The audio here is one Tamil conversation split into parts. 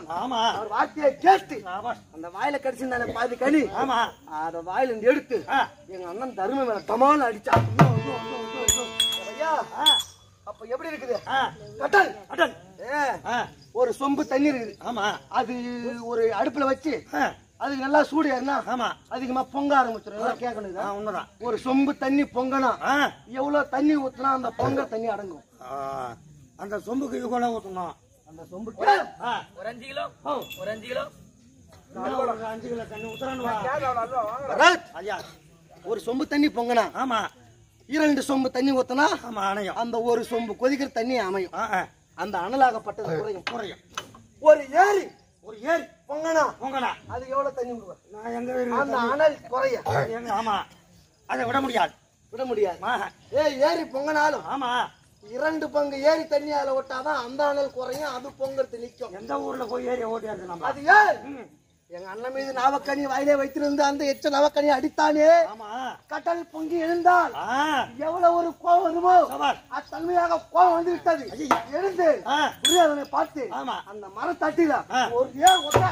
ஆமா அவர் வார்த்தையை கேட்டு சாபாஷ். அந்த வாயில கடிச்சிருந்தானே பாதி கனி ஆமா அத வாயில இருந்து எடுத்து ஆ. எங்க அண்ணன் தரும மேல டமால் அடிச்சா ஐயா ஆ, அப்ப எப்படி இருக்குது ஆ. கட்டல் அட்டன். ஏ, ஆ, ஒரு சொம்பு தண்ணி இருக்குது ஆமா அது ஒரு அடுப்புல வச்சு ஆ, அதுக்கு நல்லா சூடு ஏறினா ஆமா அதிகமா பொங்க ஆரம்பிச்சிடும் நல்லா கேட்கணும் இதை. ஆ, உண்மைதான் ஒரு சொம்பு தண்ணி பொங்கனா ஆ, எவ்வளவு தண்ணி ஊத்துனா அந்த பொங்க தண்ணி அடங்கும் ஆ, அந்த சொம்புக்கு இது கூட ஊத்தணும் அந்த சொம்பு ஆ, ஒரு அஞ்சு கிலோ ஓ, ஒரு அஞ்சு கிலோ இன்னும் ஒரு அஞ்சு கிலோ தண்ணி ஊத்துறான்னு வா. வராத். ஐயா ஒரு சொம்பு தண்ணி பொங்கனா ஆமா இரண்டு சொம்பு தண்ணி ஊத்துனா ஆமா அணையும் அந்த ஒரு சொம்பு கொதிக்கிற தண்ணி அமையும் ஆ, ஆ, அந்த அனலாகப்பட்டது குறையும் குறையும் ஒரு ஏரி ஒரு ஏரி பொங்கனா உங்களா அது எவ்வளவு தண்ணி விடுவேன் நான் எங்க அந்த இருக்கு அனல் குறைய எங்க ஆமா அதை விட முடியாது விட முடியாது ஆ, ஏய் ஏரி பொங்கனாலும் ஆமா இரண்டு பங்கு ஏரி தண்ணி அதில் விட்டாதான் அந்த அனல் குறையும் அது பொங்கறது நிக்கும் எந்த ஊர்ல போய் ஏறி ஓட்டியாரு நம்ம அது ஏன் எங்க அண்ணன் மீது நாவக்கனி வாயிலே வைத்திருந்த அந்த எச்ச நவக்கனி அடித்தானே ஆமா கடல் பொங்கி எழுந்தால் ஆ, எவ்வளவு ஒரு கோபம் வருமோ சவால். அத்தன்மையாக கோபம் வந்து விட்டது எழுந்து ஆ, துரியோதனை பார்த்து ஆமா அந்த மரத்தட்டில ஆ. ஒரு ஏன் ஒட்ட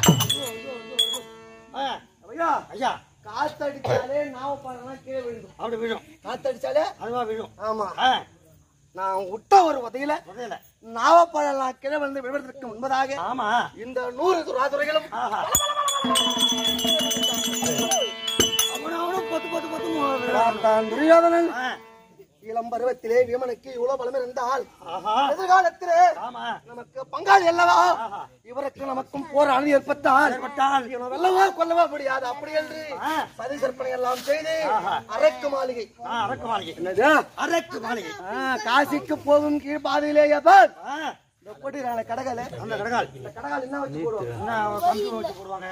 ஆ, ஐயா ஐயா காத்தடிச்சாலே நாவப்பழம் கீழே விழுந்தும் அப்படி விழும் காத்தடிச்சாலே அதுவா விழும் ஆமா ஆ, நான் விட்ட ஒரு உதையில புரியல நாவப்பழம் கீழே விழுந்து விழுவதற்கு முன்பதாக ஆமா இந்த நூறு துராதுரைகளும் ஆஹா அவன அவனும் பத்து பத்து பத்து மூணு பார்த்தான் துரியோதனன் ஆ, இளம் பருவத்திலே வீமனுக்கு இவ்வளவு பலம் இருந்தால் ஆஹா எதிர்காலத்திலே ஆமா நமக்கு பங்காளி அல்லவா ஆஹா. இவருக்கு நமக்கும் போர் அணி ஏற்பட்டால் ஏற்பட்டால் இவனை வெல்லவா கொல்லவா முடியாது அப்படி என்று ஆ. சதி கற்பனை எல்லாம் செய்து ஆஹா. அரக்கு மாளிகை ஆ, அரக்கு மாளிகை என்னது அரக்கு மாளிகை ஆ, காசிக்கு போகும் கீழ் பாதையிலேயே தான் ஆ, இந்த கொட்டிறான கடகல அந்த கடகால் இந்த கடகால் என்ன வச்சு போடுவோம் என்ன கம்பி வச்சு போடுவாங்க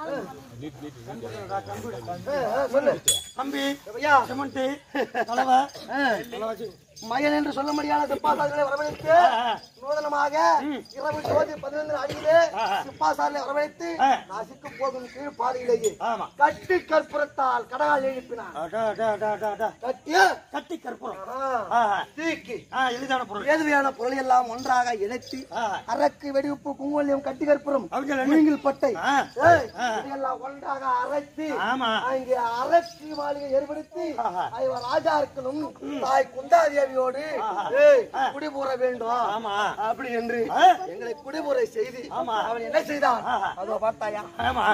சொல்லு கம்பி ஐயா சிமெண்ட் கலவை ஆ. இதெல்லாம் வச்சு மயன் என்று சொல்ல முடியாத சிப்பாசார்களை வரவழைத்து ஆ, ஆ. நூதனமாக இரவு ஜோதி பதினொன்று அடியிலே ஆஹா. சிப்பாசார்களை வரவழைத்து ஆ. காசிக்கு போகும் கீழ் பாதையிலேயே ஆமா கட்டி கற்புறத்தால் கடகால் எழுப்பினான் அடா, அடா, அடா, அடா, அடா. கட்டிய கட்டி கற்பூரம் ஆ, ஆஹா. தீக்கு ஆ, எளிதான பொருள் ஏதுவையான பொருள் எல்லாம் ஒன்றாக இணைத்து ஆஹா. அரக்கு வெடிவுப்பு குங்குமல்யம் கட்டி கற்புறம் அவங்க என்ன? மூங்கில் பட்டை ஆ. ஏய், ஆ. இதையெல்லாம் ஒன்றாக அரைத்து ஆமா அங்கே அரக்கு மாளிகை ஏற்படுத்தி ஆஹா. இவர் ராஜா இருக்கணும் தாய் குந்தாதேவியோடு ஆஹா. ஏய், ஆ. குடிபுற வேண்டும் ஆமா அப்படி என்று ஆ. எங்களை குடிமுறை செய்து ஆமா. அவன் என்ன செய்தான் ஆஹா. அதோ பார்த்தாயா ஆமா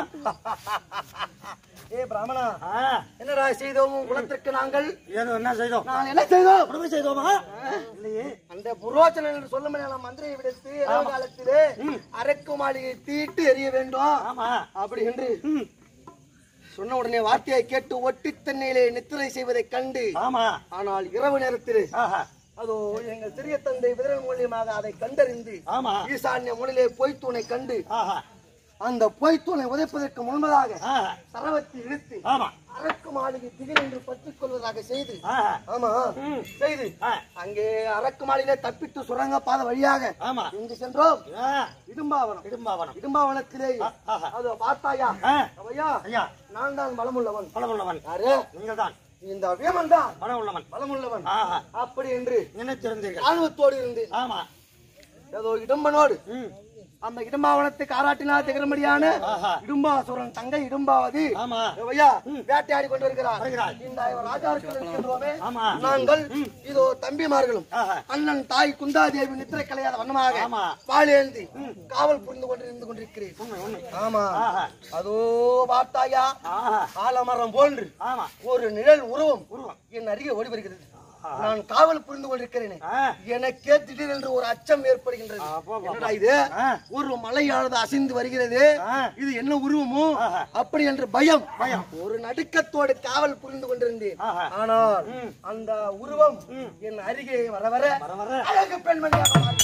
ஏ பிராமணா ஆ, என்னடா செய்தோம் உன் குலத்திற்கு நாங்கள் ஏதோ என்ன செய்தோம் நான் என்ன செய்தோம் கொடுமை செய்தோமா இல்லையே அந்த புரோச்சனன் என்று சொல்ல முடியாத மந்திரியை விடுத்து இரவு காலத்திலே அரக்கு மாளிகை தீட்டு எறிய வேண்டும் ஆமா அப்படி என்று ம், சொன்ன உடனே வார்த்தையை கேட்டு ஒட்டி தண்ணியிலே நித்திரை செய்வதைக் கண்டு ஆமா ஆனால் இரவு நேரத்தில் ஆஹா அதோ எங்கள் சிறிய தந்தை விதரன் மூலியமாக அதை கண்டறிந்து ஆமா ஈசான்ய முனிலே பொய்த்தூணை கண்டு ஆஹா அந்த பொய்த்தூணை உதைப்பதற்கு முன்பதாக ஆஹா சரவத்தி இழுத்து ஆமா அரக்கு மாளிகை திகில் என்று பற்றிக் கொள்வதாக செய்து ஆஹா ஆமா ம். செய்து ஆ, அங்கே அரக்கு மாளிகை தப்பித்து சுரங்க பாதை வழியாக ஆமா எங்கு சென்றோம் ஆ, இடும்பாவனம் இடும்பாவனம் இடும்பாவனத்திலே ஆஹா. அது பார்த்தாயா ஆ, ஐயா ஐயா நான் தான் பலமுள்ளவன் பலமுள்ளவன் யாரு நீங்கள் தான் இந்த வீமன் தான் பலமுள்ளவன் பலமுள்ளவன் ஆஹா அப்படி என்று நினைத்திருந்தீர்கள் ஆர்வத்தோடு இருந்து ஆமா ஏதோ இடும்பனோடு ம் அந்த இடும்பாவனத்துக்கு ஆராட்டினா திகரமடியான ஆஹா. இடும்பாசுரன் தங்கை இடும்பாவதி ஆமா ஐயா வேட்டையாடி கொண்டு வருகிறார் வருகிறார். இந்த ராஜாக்கள் இருக்கின்றோமே ஆமா நாங்கள் இதோ தம்பிமார்களும் ஆஹா அண்ணன் தாய் குந்தாதேவி நித்திரை கலையாத வண்ணமாக ஆமா. பாலேந்தி காவல் புரிந்து கொண்டு இருந்து கொண்டிருக்கிறேன் உண்மை உண்மை ஆமா ஆஹா அதோ பார்த்தாயா ஆஹா ஆலமரம் போன்று ஆமா ஒரு நிழல் உருவம் உருவம் என் அருகே ஓடி வருகிறது நான் காவல் புரிந்து கொண்டிருக்கிறேனே ஆ எனக்கே திடீரென்று ஒரு அச்சம் ஏற்படுகின்றது அப்பா, அப்பா. என்னடா இது ஆ. ஒரு மலையானது அசைந்து வருகிறது ஆ. இது என்ன உருவமோ ஆஹா. அப்படி என்று பயம் பயம். ஒரு நடுக்கத்தோடு காவல் புரிந்து கொண்டிருந்தேன் ஆஹா. ஆனால் ம். அந்த உருவம் ம். என் அருகே வர வர வர வர அழகு பெண்மணியாக மாறி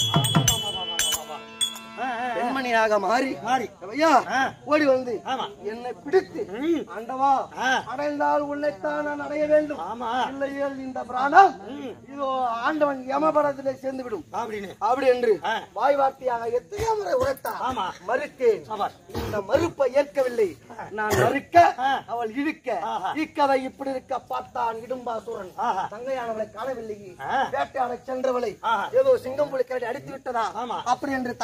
ஆ, ஆ, ஆ. பெண்மணியாக மாறி மாறி ஐயா ஆ. ஓடி வந்து ஆமா என்னை பிடித்து ம். ஆண்டவா ஆ. அடைந்தால் உன்னைத்தான் நான் அடைய வேண்டும் ஆமா இல்லையேல் இந்த பிராணம் ம். இதோ ஆண்டவன் யமபடத்திலே சேர்ந்து விடும் அப்படின்னு அப்படி என்று ஆ. வாய் வார்த்தையாக எத்தனையோ முறை உரைத்தார் ஆமா மறுத்தேன் சபாஷ் இந்த மறுப்பை ஏற்கவில்லை நான் மறுக்க ஆ. அவள் இழுக்க ஆஹா. இக்கதை இப்படி இருக்க பார்த்தான் இடும்பாசூரன் ஆஹா. தங்கையானவளை காணவில்லை ஆ. வேட்டையாட சென்றவளை ஆஹா. ஏதோ சிங்கம் புலி கரடி அடித்து விட்டதா ஆமா. அப்படி என்று தங்கையை தேடி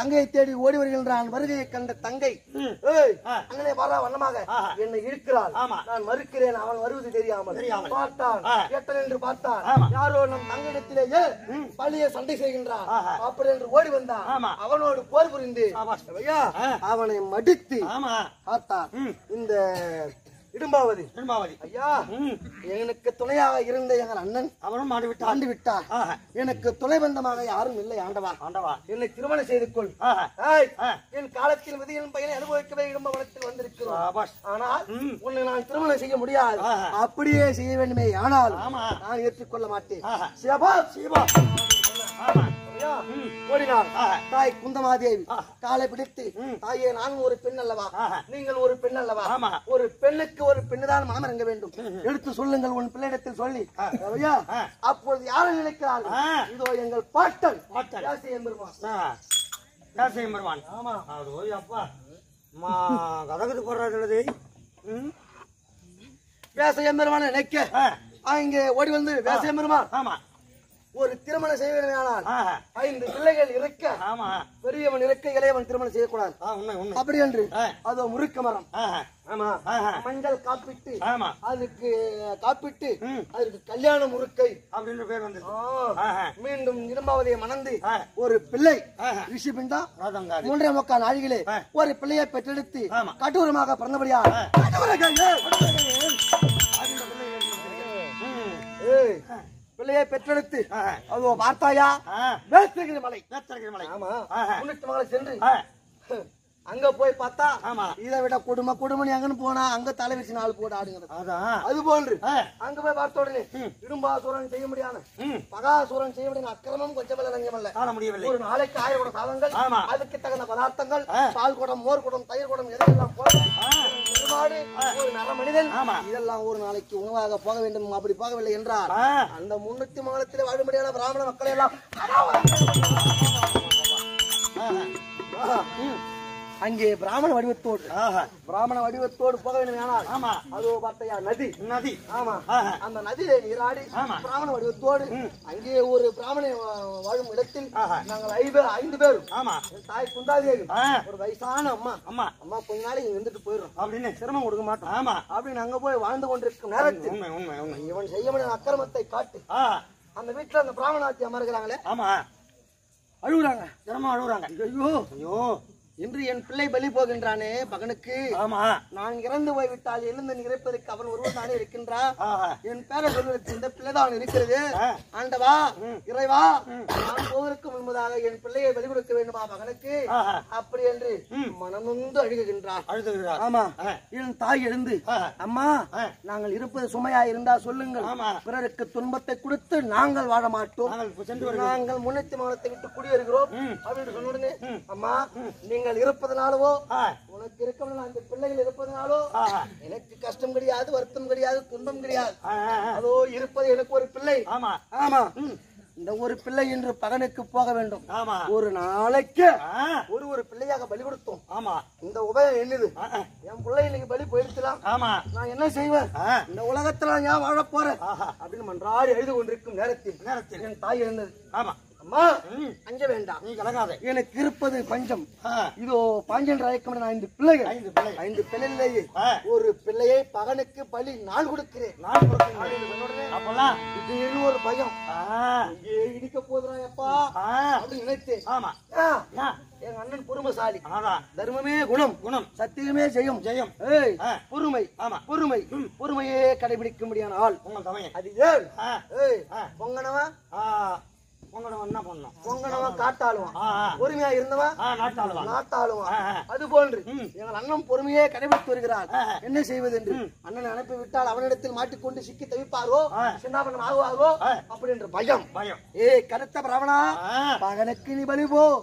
தேடி ஓடி வருகின்றான் வருகையை கண்ட தங்கை ம். ஏய் ஆ. அங்கனே வரா வண்ணமாக ஆஹா. என்னை இழுக்கிறாள் ஆமா. நான் மறுக்கிறேன் அவன் வருவது தெரியாமல் தெரியாமல். பார்த்தான் ஆ. எத்தனை என்று பார்த்தான் ஆமா. யாரோ நம் தங்கிடத்திலேயே பழிய சண்டை செய்கின்றான் ஆஹா. அப்படி என்று ஓடி வந்தான் ஆமா. அவனோடு போர் புரிந்து சாபாஷ். ஐயா ஆ. அவனை மடித்து ஆமா பார்த்தான் ம். இந்த இடும்பாவதி திரும்பாவதி ஐயா ம். எனக்கு துணையாக இருந்த எங்கள் அண்ணன் அவனும் மாண்டு விட்டான் ஆண்டு விட்டார் ஆஹா. எனக்கு துணை பந்தமாக யாரும் இல்லை ஆண்டவா ஆண்டவா என்னை திருமணம் செய்து கொள் ஆஹா. ஏய், ஆ. என் காலத்தில் விதியின் பயனை அனுபவிக்கவே இடும்பவனத்தில் வந்திருக்கிறோம் சாபாஷ். ஆனால் ம். உன்னை நான் திருமணம் செய்ய முடியாது ஆஹா. அப்படியே செய்ய வேண்டுமே ஆனால் ஆமா. நான் ஏற்றுக்கொள்ள மாட்டேன் ஆஹா. சிவபா சிவா ஆமா ஐயா, ம். ஓடினார் ஆஹா. தாய் குந்தமாதேவி ஆஹா. காலை பிடித்து ம். தாயே நான் ஒரு பெண் அல்லவா ஆஹா. நீங்கள் ஒரு பெண் அல்லவா ஆமா. ஒரு பெண்ணுக்கு ஒரு பெண்ணுதான் மனம் இறங்க வேண்டும் எடுத்து சொல்லுங்கள் உன் பிள்ளையிடத்தில் சொல்லி ஐயா ஆ. அப்பொழுது யாரை நினைக்கிறார்கள் ஆ. இதோ எங்கள் பாட்டன் பாட்டன். யாசி என்பருமா யார் செய்ய வருவான் ஆமா அது ஓய் அப்பா மா கதகுது போடுறது ம் வேச எம்பெருமான நினைக்க ஆ. அங்கே ஓடி வந்து வேச எம்பெருமான் ஆமா ஒரு திருமணம் செய்ய வேண்டுமானால் ஆஹா. ஐந்து பிள்ளைகள் இருக்க ஆமா பெரியவன் இருக்க இளையவன் திருமணம் செய்யக்கூடாது ஆ உண்மை உண்மை அப்படி என்று ஆ. அதோ முறுக்க மரம் ஆஹா. ஆமா ஆஹா. மஞ்சள் காப்பிட்டு ஆமா அதுக்கு காப்பிட்டு ம். அதுக்கு கல்யாண முறுக்கை அப்படின்னு பேர் வந்து ஆ, ஆஹா. மீண்டும் இரும்பாவதியை மணந்து ஆ. ஒரு பிள்ளை ஆஹா. ரிஷி பிண்டா ராதங்காரி மூன்றே முக்கால் நாழிகளே ஆ. ஒரு பிள்ளையை பெற்றெடுத்து ஆமா. கடூரமாக பிறந்தபடியா ம். ஏய், பிள்ளையை பெற்றெடுத்து ஆஹா. அதோ பார்த்தாயா ஆ. வேஸ்தகிரி மலை வேத்தரகிரி மலை ஆமா ஆஹா. முன்னிட்டு மகளை சென்று ஆ. அங்க போய் பார்த்தா ஆமா இதை விட கொடுமை கொடுமணி அங்கன்னு போனா அங்க தலை வச்சு நாலு போட்டு ஆடுங்கிறது அதான் அது போன்று ஆ. அங்க போய் பார்த்த உடனே ம். இடும்பாசூரன் செய்ய முடியாது ம். பகாசூரன் செய்ய முடியாது அக்கிரமம் கொஞ்சமல்ல லஞ்சமல்ல காண முடியவில்லை ஒரு நாளைக்கு ஆயிரம் குடம் சாதங்கள் ஆமா. அதுக்கு தகுந்த பதார்த்தங்கள் ஆ. பால் குடம் மோர் குடம் தயிர் குடம் இதெல்லாம் போட ஆ. பெருமாடு ஒரு நர மனிதன் ஆமா. இதெல்லாம் ஒரு நாளைக்கு உணவாக போக வேண்டும் அப்படி போகவில்லை என்றார் ஆ. அந்த முன்னூத்தி மாதத்திலே வாழும்படியான பிராமண மக்களை எல்லாம் ஆஹா. ஆஹா. அங்கே பிராமண வடிவத்தோடு ஆஹா. பிராமண வடிவத்தோடு போக வேண்டும் ஆனால் ஆமா அதோ பார்த்தையா நதி நதி ஆமா ஆஹா. அந்த நதியிலே நீராடி ஆமா. பிராமண வடிவத்தோடு அங்கே ஒரு பிராமண வா- வாழும் இடத்தில் ஆஹா. நாங்கள் ஐந்து பேர் ஐந்து பேரும் ஆமா என் தாய் குந்தாதேவி ஆ. ஒரு வயசான அம்மா அம்மா அம்மா கொஞ்ச நாளைக்கு இங்க இருந்துட்டு போயிடும் அப்படின்னு சிரமம் கொடுக்க மாட்டோம் ஆமா அப்படின்னு அங்க போய் வாழ்ந்து கொண்டிருக்கும் நேரத்தில் உண்மை உண்மை உண்மை இவன் செய்ய முடியாத அக்கிரமத்தை காட்டு ஆ அந்த வீட்டுல அந்த பிராமணாத்தி அம்மா இருக்கிறாங்களே ஆமா அழுகுறாங்க தினமும் அழுகுறாங்க ஐயோ ஐயோ இன்று என் பிள்ளை பலி போகின்றானே மகனுக்கு ஆமா நான் இறந்து போய்விட்டால் எழுந்து இறப்பதற்கு அவன் ஒருவன் தானே இருக்கின்றான் ஆஹா. என் பேரை சொல்வதற்கு இந்த பிள்ளைதான் இருக்கிறது ஆ. ஆண்டவா இறைவா நான் போவதற்கு முன்பதாக என் பிள்ளையை பலி கொடுக்க வேண்டுமா மகனுக்கு ஆஹா. அப்படி என்று மனநொந்து அழுகுகின்றார் அழுதுகிறார் ஆமா ஆ. என் தாய் எழுந்து ஆஹா. அம்மா ஆ. நாங்கள் இருப்பது சுமையா இருந்தா சொல்லுங்கள் ஆமா. பிறருக்கு துன்பத்தை கொடுத்து நாங்கள் வாழ மாட்டோம் நாங்கள் இப்ப சென்று வருகிறோம் நாங்கள் முன்னெத்தி மானத்தை விட்டு குடியேறுகிறோம் ம். அப்படின்னு சொன்ன உடனே அம்மா நீங்கள் இருப்பதனாலவோ ஆ. உனக்கு இருக்கணும் அந்த பிள்ளைகள் இருப்பதனாலோ ஆஹா. எனக்கு கஷ்டம் கிடையாது வருத்தம் கிடையாது துன்பம் கிடையாது ஆ, ஆ, ஆ. அதோ இருப்பது எனக்கு ஒரு பிள்ளை ஆமா ஆமா இந்த ஒரு பிள்ளை இன்று பகனுக்கு போக வேண்டும் ஆமா ஒரு நாளைக்கு ஆ. ஒரு ஒரு பிள்ளையாக பலி கொடுத்தோம் ஆமா இந்த உபயம் என்னது ஆ, ஆ. என் பிள்ளை இன்னைக்கு பலி போயிடுச்சுலாம் ஆமா நான் என்ன செய்வேன் ஆ. இந்த உலகத்துல நான் ஏன் வாழ போறேன் ஆஹா. அப்படின்னு மன்றாடி எழுது கொண்டிருக்கும் நேரத்தில் நேரத்தில் என் தாய் எழுந்தது ஆமா அம்மா ம். அஞ்ச வேண்டாம் நீ கலங்காதே எனக்கு இருப்பது பஞ்சம் ஆ. இதோ பாஞ்சன் ராயக்கம் ஐந்து பிள்ளைகள் ஐந்து பிள்ளை ஐந்து பிள்ளையிலேயே ஆ. ஒரு பிள்ளையை பகனுக்கு பலி நான் கொடுக்கிறேன் நான் கொடுக்கிறேன் அப்படின்னு சொன்ன உடனே அப்பெல்லாம் திடீர்னு ஒரு பயம் ஆ. இங்கே இடிக்க போதுறாயப்பா ஆ. அப்படின்னு நினைத்தேன் ஆமா ஆ, யா. எங்க அண்ணன் பொறுமைசாலி அதான் தர்மமே குணம் குணம் சத்தியமே ஜெயம் ஜெயம் ஏய் ஆ. பொறுமை ஆமா பொறுமை பொறுமையே கடைபிடிக்க முடியாத ஆள் உங்கள் தமையன் அது ஏன் ஆ. ஏய் ஆ. பொங்கனவன் ஆ. உங்களோட என்ன பண்ணோம் பொங்கனவன் காட்டாளுவான் ஆ ஆ. பொறுமையா இருந்தவன் ஆ நாட்டாளுவா நாட்டாளுவான் ஆ, ஆ. அது போன்று ம். எங்கள் அண்ணன் பொறுமையே கடைபிடித்து வருகிறார் ஆ. என்ன செய்வது என்று அண்ணனை அனுப்பி விட்டால் அவனிடத்தில் மாட்டிக்கொண்டு சிக்கி தவிப்பாரோ ஆ. சின்னாபனம் ஆகுவாரோ ஆ. அப்படி என்ற பயம் பயம் ஏய் கருத்த பிராமணா ஆ. பகனுக்கு நீ பலி போ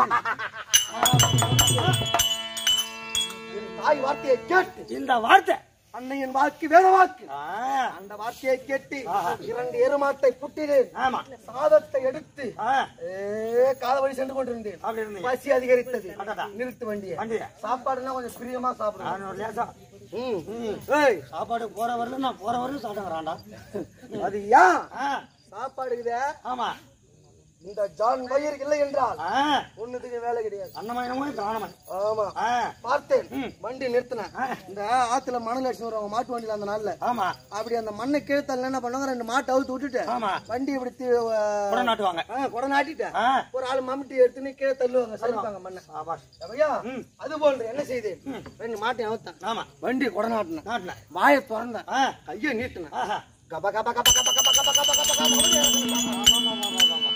என் தாய் வார்த்தையை கேட்டு இந்த வார்த்தை அன்னையின் வாக்கு வேத வாக்கு ஆ. அந்த வார்த்தையை கேட்டு ஆஹா. இரண்டு எருமாட்டை புட்டினேன் ஆமா சாதத்தை எடுத்து ஆ. ஏ கால வழி சென்று கொண்டிருந்தேன் அப்படி இருந்தீங்க பசி அதிகரித்தது அடடா. நிறுத்து வண்டியை வண்டிய சாப்பாடுனா கொஞ்சம் பிரியமா சாப்பிடுவேன் நான் ஒரு லேசா ம். ம். ஏய், சாப்பாடு போற வரல நான் போற வரலும் சாப்பிட்டுக்கிறான்டா அது ஏன் ஆ. சாப்பாடுக்குதே ஆமா இந்த ஜான் வயிறு இல்லை என்றால் ஆ, ஒண்ணுத்துக்கு வேலை கிடையாது அன்னமயனமோ பிராணமன் ஆமா ஆ, பார்த்தேன் ம். வண்டி நிறுத்தினேன் ஆ. இந்த ஆத்துல மணல் அடிச்சு வருவாங்க மாட்டு வண்டியில அந்த நாள்ல ஆமா அப்படி அந்த மண்ணை கீழ்த்தல என்ன பண்ணுவாங்க ரெண்டு மாட்டை அவுத்து விட்டுட்டு ஆமா வண்டி இப்படி தி- அஹ், உடனே நாட்டுவாங்க ஆ, குடை நாட்டிட்டேன் ஆ, ஒரு ஆள் மம்முட்டி எடுத்துன்னு கீழே தள்ளுவாங்க சரிப்பாங்க மண்ணை சாபாஷ் ஐயா ம். அது போன்று என்ன செய்தேன் ம். ரெண்டு மாட்டை அவுத்தேன் ஆமா வண்டி குடை நாட்டினேன் நாட்டினேன் வாயை திறந்தேன் ஆ, கையை நீட்டினேன் ஆஹா. கப கப கப கப கப கப கப கப கப கப ஆமா, ஆமா, ஆமா, ஆமா.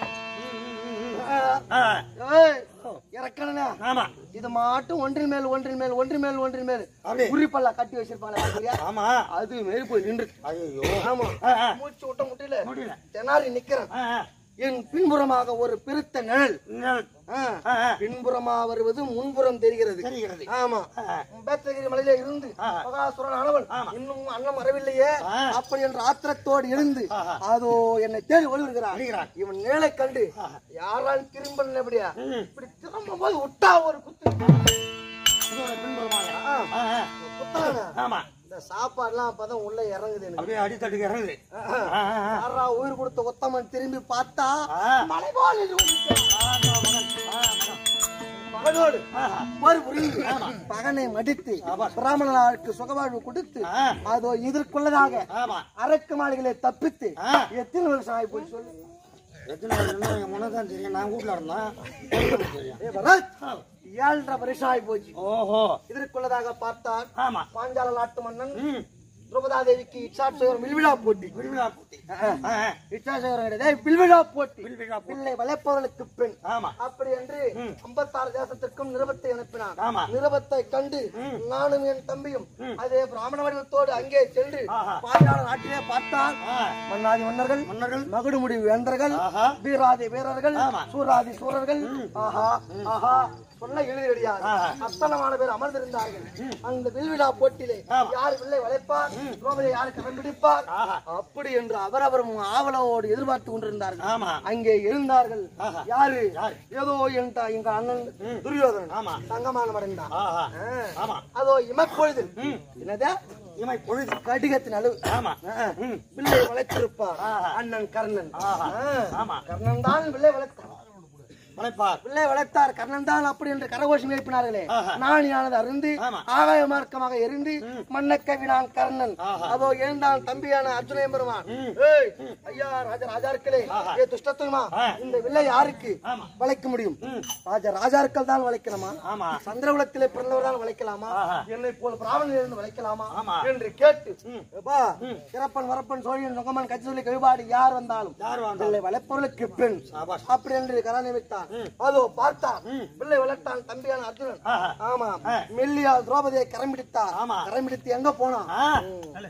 ஆ, ஏய், இறக்கணுண்ணே. ஆமா இது மாட்டும் ஒன்றின் மேல் ஒன்றின் மேல் ஒன்றின் மேல் ஒன்றின் மேல் அப்படி. குறிப்பெல்லாம் கட்டி வச்சிருப்பாங்க பாத்தியா? ஆமா அது மாரி போய் நின்று ஐயோ ஆமா ஆ, ஆ, மூச்சு விட்ட முட்டில முடியல திணறி நிக்கிறேன் ஆ, ஆ. என் பின்புறமாக ஒரு பெருத்த நிழல் நிழல். ஆ, ஆ, ஆ. பின்புறமா வருவது முன்புறம் தெரிகிறது தெரிகிறது ஆமா ஆ, ஆ. பேத்தகிரி மலையில இருந்து ஆ. மகாசுரன் ஆனவன் ஆமா. இன்னும் அண்ணன் வரவில்லையே ஆ. அப்படி என்ற ஆத்திரத்தோடு இருந்து ஆஹா. அதோ என்னை தேடி ஒளிவிடுகிறான் வருகிறான். இவன் நிழலை கண்டு ஆஹா. யாரால் திரும்ப எப்படியா ம். இப்படி திரும்பும் போது விட்டா ஒரு குத்து இதோட பின்புறமாக. ஆ. ஆ, ஆ. குத்தான ஆமா இந்த சாப்பாடுலாம் அப்பதான் உள்ள இறங்குது எனக்கு அப்படியே அடித்தட்டுக்கு இறங்குது ஆ, ஆ, ஆ. யாரா உயிர் கொடுத்த ஒத்தமன் திரும்பி பார்த்தா ஆ. மலை போல் இது உதித்தது. ஆ, மகன். ஆ, மகன். மகனோடு ஆஹா. போர் புரிந்து பகனை மடித்து பிராமணர்களுக்கு சுகவாழ்வு கொடுத்து ஆ. அதோ இதற்குள்ளதாக ஆமா அரக்கு மாளிகளை தப்பித்து ஆ. எத்தனை வருஷம் ஆகி போய் சொல்லு எத்தனை நாள் இருந்தா எங்க முன்னதான் தான் தெரியும் நான் வீட்டுல இருந்தேன் எனக்கு தெரியும். ஏ பரத், ஏழரை வருஷம் ஆகி போச்சு ஓஹோ இதற்குள்ளதாக பார்த்தால் ஆமா பாஞ்சால நாட்டு மன்னன் ம் திரௌபதா தேவிக்கு இச்சாட்சேகரம் வில்விழா போட்டி விழுவிழா கூட்டி ஆ, ஆ. இச்சாட்சேகரம் கிடையாது வில்விழா போட்டி வில்விழா போட்டி. பிள்ளை வளர்ப்பவர்களுக்கு பெண் ஆமா அப்படி என்று ஐம்பத்தாறு தேசத்திற்கும் நிருபத்தை அனுப்பினான் ஆமா. நிருபத்தை கண்டு நானும் என் தம்பியும் அதே பிராமண வடிவத்தோடு அங்கே சென்று ஆஹா. பாஞ்சால நாட்டிலே பார்த்தால் ஆ, மன்னாதி மன்னர்கள் மன்னர்கள் மகுடுமுடி வேந்தர்கள் ஆஹா. வீராதி வீரர்கள் ஆமா. சூராதி சூரர்கள் ஆஹா ஆஹா சொல்ல எழுதி கிடையாது ஆஹா. அத்தனமான பேர் அமர்ந்திருந்தார்கள் அந்த வில்விழா போட்டியிலே ஆமா. யார் வில்லை வளைப்பார் திரௌபதி யார் கடன் பிடிப்பார் ஆஹா. அப்படி என்று அவரவரும் ஆவலோடு எதிர்பார்த்து கொண்டிருந்தார்கள் ஆமா அங்கே இருந்தார்கள் ஆஹா. யாரு யார்? ஏதோ என் த- எங்க அண்ணன் துரியோதனன் ஆமா தங்கமான மறைந்தான் ஆஹா ஆ. ஆமா அதோ இமப்பொழுது ம் என்னதா இமை பொழுது கடிகத்தின் அளவு ஆமா ஆ. ம் பிள்ளை வளைத்திருப்பார் ஆஹா. அண்ணன் கர்ணன் ஆஹா. ஆ. ஆமா கர்ணன் தான் பிள்ளை வளர்த்தார் மலைப்பார் பிள்ளை வளர்த்தார் கர்ணன் தான் அப்படி என்று கரகோஷம் எழுப்பினார்களே ஆஹா. நான் யானது அருந்து ஆமா. ஆகாய மார்க்கமாக எரிந்து மன்னக்கவினான் கர்ணன் ஆஹா. அதோ எழுந்தான் தம்பியான அர்ஜுன பெருமான் ம். ஏய் ஐயா ராஜா ராஜாருக்களே ஆஹா. ஏ துஷ்டத்துமா ஆ. இந்த வில்லை யாருக்கு ஆமா வளைக்க முடியும் ம் ராஜா ராஜாக்கள் தான் வளைக்கணுமா ஆமா சந்திரகுலத்திலே பிறந்தவர் தான் வளைக்கலாமா ஆஹா. என்னை போல் பிராமணன் இருந்து வளைக்கலாமா ஆமா. என்று கேட்டு ம். எப்பா, சிறப்பன் வரப்பன் சோழியன் நுகமன் கச்சிசொல்லி கவிபாடி யார் வந்தாலும் யார் வந்தாலும் பிள்ளை வளர்ப்பவர்களுக்கு பெண் சாபாஷ் அப்படி என்று கரானை வைத்தான் அதோ பார்த்தான் பிள்ளை வளர்த்தான் தம்பியான அர்ஜுனன் ஆஹா. ஆமா ஆ. மெல்லியா திரௌபதியை கரம் பிடித்தார் ஆமா. கரம் பிடித்து எங்க போனான் ஆ நல்ல.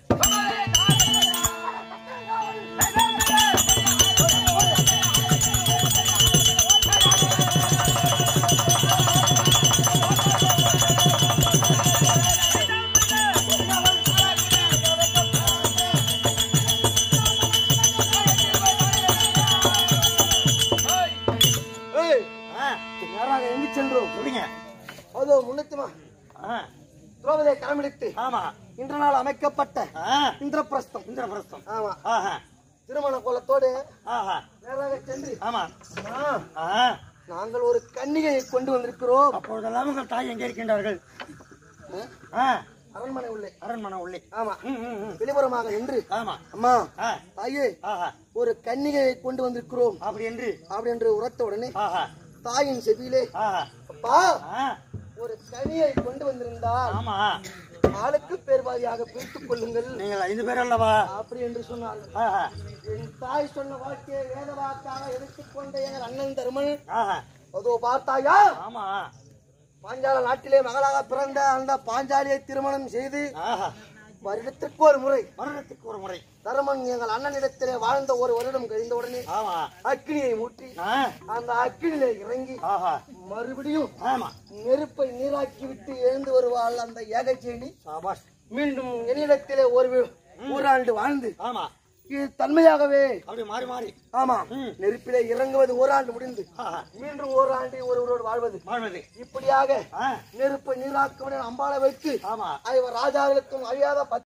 ஏய் ஆ நேராக எங்கு சென்றோம் சொல்லுங்க அதோ முன்னத்துமா ஆ திரௌபதியை கரம் பிடித்து ஆமா இன்று நாள் அமைக்கப்பட்ட ஆ இந்திரபிரஸ்தம் இந்திரபிரஸ்தம் ஆமா ஆஹா திருமண கோலத்தோடு ஆஹா நேராக சென்று ஆமா ஆ, ஆ நாங்கள் ஒரு கன்னிகையை கொண்டு வந்திருக்கிறோம் அப்பொழுதெல்லாம் உங்கள் தாய் எங்கே இருக்கின்றார்கள் ஆ அரண்மனை உள்ளே அரண்மனை உள்ளே ஆமா ம் ம் ம் வெளிப்புறமாக நின்று ஆமா அம்மா ஆ தாயே ஆஹா ஒரு கன்னிகையை கொண்டு வந்திருக்கிறோம் அப்படி என்று அப்படி என்று உரத்த உடனே ஆஹா தாயின் செவியிலே ஆஹா அப்பா ஆ ஒரு கனியை கொண்டு வந்திருந்தால் ஆமா ஆளுக்கு பேர்வாதியாக பிரித்துக் கொள்ளுங்கள் நீங்கள் ஐந்து பேர் அல்லவா அப்படி என்று சொன்னார்கள் ஆஹா என் தாய் சொன்ன வாக்கியை வேத வாக்காக எடுத்துக்கொண்ட எங்கள் அண்ணன் தருமன் ஆஹா அதோ பார்த்தாயா ஆமா பாஞ்சால நாட்டிலே மகளாக பிறந்த அந்த பாஞ்சாலியை திருமணம் செய்து ஆஹா வருடத்திற்கு ஒரு முறை வருடத்துக்கு ஒரு முறை தருமன் எங்கள் அண்ணனிடத்திலே வாழ்ந்த ஒரு வருடம் கழிந்த உடனே ஆமா அக்கினியை மூட்டி ஆ அந்த அக்கினியிலே இறங்கி ஆஹா மறுபடியும் ஆமா நெருப்பை நீராக்கி விட்டு எழுந்து வருவாள் அந்த ஏகச்சேணி சாபாஷ் மீண்டும் என்னிடத்திலே ஒரு வி- ஓராண்டு வாழ்ந்து ஆமா இது தன்மையாகவே அப்படி மாறி மாறி ஆமா நெருப்பிலே இறங்குவது ஓராண்டு முடிந்து ஆஹா மீண்டும் ஓராண்டு ஒருவரோடு வாழ்வது வாழ்வது இப்படியாக ஆ நெருப்பை நீராக்குவன அம்பாளை வைத்து ஆமா ஐவர் ராஜாக்களுக்கும் அறியாத